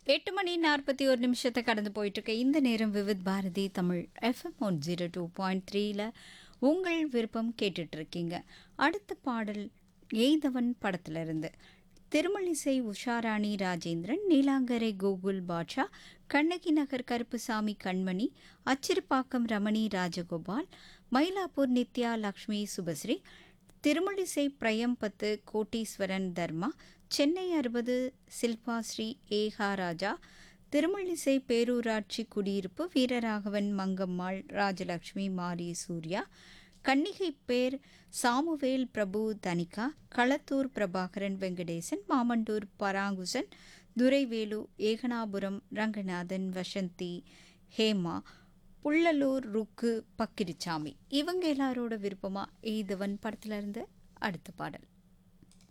எட்டு மணி நாற்பத்தி ஒரு நிமிஷத்தை கடந்து போயிட்டு இருக்க இந்த நேரம் Vividh Bharati Tamil FM one zero two point த்ரீல உங்கள் விருப்பம் கேட்டுட்டு இருக்கீங்க அடுத்த பாடல் எய்தவன் படத்துல இருந்து திருமலிசை உஷாராணி ராஜேந்திரன் நீலாங்கரை கோகுல் பாட்ஷா கண்ணகி நகர் கருப்புசாமி கண்மணி அச்சிறுப்பாக்கம் ரமணி ராஜகோபால் மயிலாப்பூர் நித்யா லக்ஷ்மி சுபஸ்ரீ திருமலிசை பிரயம்பத்து கோட்டீஸ்வரன் தர்மா சென்னை அறுபது சில்பா ஸ்ரீ ஏகா ராஜா திருமலிசை பேரூராட்சி குடியிருப்பு வீரராகவன் மங்கம்மாள் ராஜலக்ஷ்மி மாரி சூர்யா கன்னிகை பேர் சாமுவேல் பிரபு தனிகா களத்தூர் பிரபாகரன் வெங்கடேசன் மாமண்டூர் பராங்குசன் துரைவேலு ஏகனாபுரம் ரங்கநாதன் வசந்தி ஹேமா புள்ளலூர் ருக்கு பக்கிரிச்சாமி இவங்க எல்லாரோட விருப்பமா எய்தவன் படத்துல இருந்து அடுத்த பாடல்